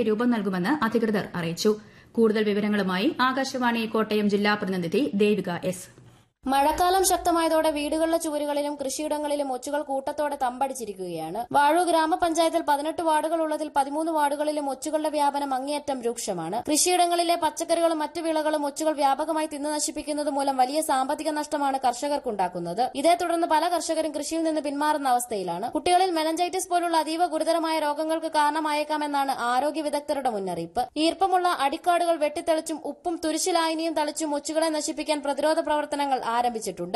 പദ്ധതിക്ക് രൂപം നൽകുമെന്ന് അധികൃതർ അറിയിച്ചു കൂടുതൽ വിവരങ്ങളുമായി ആകാശവാണി കോട്ടയം ജില്ലാ പ്രതിനിധി ദേവിക എസ് മഴക്കാലം ശക്തമായതോടെ വീടുകളിലെ ചുവരുകളിലും കൃഷിയിടങ്ങളിലും ഒച്ചുകൾ കൂട്ടത്തോടെ തമ്പടിച്ചിരിക്കുകയാണ് വാഴൂർ ഗ്രാമപഞ്ചായത്തിൽ പതിനെട്ട് വാർഡുകൾ ഉള്ളതിൽ പതിമൂന്ന് വാർഡുകളിലും ഒച്ചുകളുടെ വ്യാപനം അങ്ങേയറ്റം രൂക്ഷമാണ് കൃഷിയിടങ്ങളിലെ പച്ചക്കറികളും മറ്റു വിളകളും ഒച്ചുകൾ വ്യാപകമായി തിന്നു നശിപ്പിക്കുന്നത് മൂലം വലിയ സാമ്പത്തിക നഷ്ടമാണ് കർഷകർക്കുണ്ടാക്കുന്നത് ഇതേ തുടർന്ന് പല കർഷകരും കൃഷിയിൽ നിന്ന് പിന്മാറുന്ന അവസ്ഥയിലാണ് കുട്ടികളിൽ മെനഞ്ചൈറ്റിസ് പോലുള്ള അതീവ ഗുരുതരമായ രോഗങ്ങൾക്ക് കാരണമായേക്കാമെന്നാണ് ആരോഗ്യ വിദഗ്ധരുടെ മുന്നറിയിപ്പ് ഈർപ്പമുള്ള അടിക്കാടുകൾ വെട്ടിത്തെളിച്ചും ഉപ്പും തുരിശിലായനിയും തളിച്ചും ഒച്ചുകളെ നശിപ്പിക്കാൻ പ്രതിരോധ പ്രവർത്തനങ്ങൾ ആരംഭിച്ചിട്ടുണ്ട്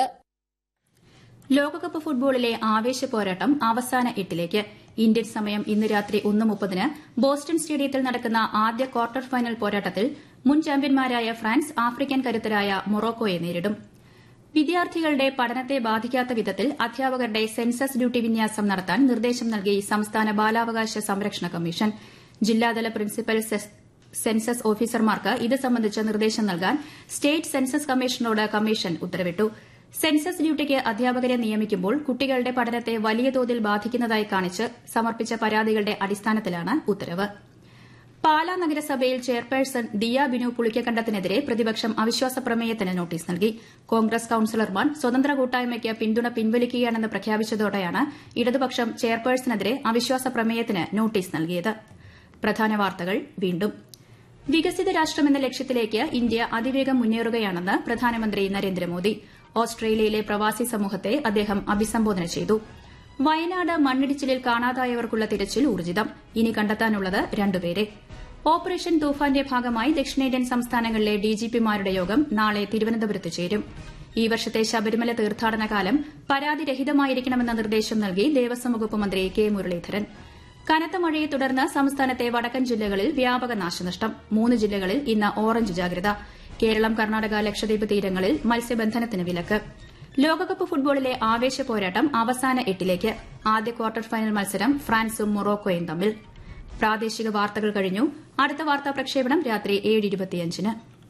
ലോകകപ്പ് ഫുട്ബോളിലെ ആവേശ പോരാട്ടം അവസാന എട്ടിലേക്ക് ഇന്ത്യൻ സമയം ഇന്ന് രാത്രി ഒന്ന് മുപ്പതിന് ബോസ്റ്റൺ സ്റ്റേഡിയത്തിൽ നടക്കുന്ന ആദ്യ ക്വാർട്ടർ ഫൈനൽ പോരാട്ടത്തിൽ മുൻ ചാമ്പ്യന്മാരായ ഫ്രാൻസ് ആഫ്രിക്കൻ കരുത്തരായ മൊറോക്കോയെ നേരിടും വിദ്യാർത്ഥികളുടെ പഠനത്തെ ബാധിക്കാത്ത വിധത്തിൽ അധ്യാപകരുടെ സെൻസസ് ഡ്യൂട്ടി വിന്യാസം നടത്താൻ നിർദ്ദേശം നൽകി സംസ്ഥാന ബാലാവകാശ സംരക്ഷണ കമ്മീഷൻ ജില്ലാതല പ്രിൻസിപ്പൽ സെൻസസ് ഓഫീസർമാർക്ക് ഇത് സംബന്ധിച്ച നിർദ്ദേശം നൽകാൻ സ്റ്റേറ്റ് സെൻസസ് കമ്മീഷനോട് കമ്മീഷൻ ഉത്തരവിട്ടു സെൻസസ് ഡ്യൂട്ടിക്ക് അധ്യാപകരെ നിയമിക്കുമ്പോൾ കുട്ടികളുടെ പഠനത്തെ വലിയ തോതിൽ ബാധിക്കുന്നതായി കാണിച്ച് സമർപ്പിച്ച പരാതികളുടെ അടിസ്ഥാനത്തിലാണ് ഉത്തരവ് പാലാ നഗരസഭയിൽ ചെയർപേഴ്സൺ ദിയ ബിനു പുളിക്കക്കണ്ടത്തിനെതിരെ പ്രതിപക്ഷം അവിശ്വാസ പ്രമേയത്തിന് നോട്ടീസ് നൽകി കോൺഗ്രസ് കൌൺസിലർമാർ സ്വതന്ത്ര കൂട്ടായ്മയ്ക്ക് പിന്തുണ പിൻവലിക്കുകയാണെന്ന് പ്രഖ്യാപിച്ചതോടെയാണ് ഇടതുപക്ഷം ചെയർപേഴ്സണെതിരെ അവിശ്വാസ പ്രമേയത്തിന് നോട്ടീസ് നൽകിയത് പ്രധാന വാർത്തകൾ വീണ്ടും വികസിത രാഷ്ട്രമെന്ന ലക്ഷ്യത്തിലേക്ക് ഇന്ത്യ അതിവേഗം മുന്നേറുകയാണെന്ന് പ്രധാനമന്ത്രി നരേന്ദ്രമോദി ഓസ്ട്രേലിയയിലെ പ്രവാസി സമൂഹത്തെ അദ്ദേഹം അഭിസംബോധന ചെയ്തു വയനാട് മണ്ണിടിച്ചിലിൽ കാണാതായവർക്കുള്ള തിരച്ചിൽ ഊർജിതം ഇനി കണ്ടെത്താനുള്ളത് രണ്ടുപേരെ ഓപ്പറേഷൻ തൂഫാന്റെ ഭാഗമായി ദക്ഷിണേന്ത്യൻ സംസ്ഥാനങ്ങളിലെ ഡിജിപിമാരുടെ യോഗം നാളെ തിരുവനന്തപുരത്ത് ചേരും ഈ വർഷത്തെ ശബരിമല തീർത്ഥാടന കാലം പരാതിരഹിതമായിരിക്കണമെന്ന നിർദ്ദേശം നൽകി ദേവസ്വം വകുപ്പ് മന്ത്രി കെ മുരളീധരൻ കനത്ത മഴയെ തുടർന്ന് സംസ്ഥാനത്തെ വടക്കൻ ജില്ലകളിൽ വ്യാപക നാശനഷ്ടം മൂന്ന് ജില്ലകളിൽ ഇന്ന് ഓറഞ്ച് ജാഗ്രത കേരളം കർണാടക ലക്ഷദ്വീപ് തീരങ്ങളിൽ മത്സ്യബന്ധനത്തിന് വിലക്ക് ലോകകപ്പ് ഫുട്ബോളിലെ ആവേശ പോരാട്ടം അവസാന എട്ടിലേക്ക് ആദ്യ ക്വാർട്ടർ ഫൈനൽ മത്സരം ഫ്രാൻസും മൊറോക്കോയും തമ്മിൽ പ്രാദേശിക വാർത്തകൾ കഴിഞ്ഞു അടുത്ത വാർത്താ പ്രക്ഷേപണം രാത്രി ഏഴ് ഇരുപത്തിയഞ്ചിന്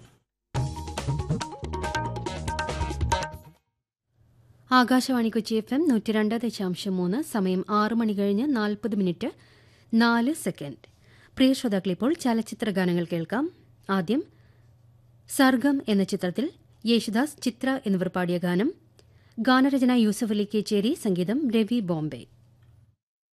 ആകാശവാണി കൊച്ചി എഫ് എം നൂറ്റി രണ്ട് ദശാംശം മൂന്ന് സമയം ആറ് മണി കഴിഞ്ഞ് നാൽപ്പത് മിനിറ്റ് നാല് സെക്കൻഡ് പ്രിയ ശ്രോതാക്കളിപ്പോൾ ചലച്ചിത്ര ഗാനങ്ങൾ കേൾക്കാം ആദ്യം സർഗം എന്ന ചിത്രത്തിൽ യേശുദാസ് ചിത്ര എന്നിവർ പാടിയ ഗാനം ഗാനരചന യൂസഫ് അലി കേച്ചേരി സംഗീതം രവി ബോംബെ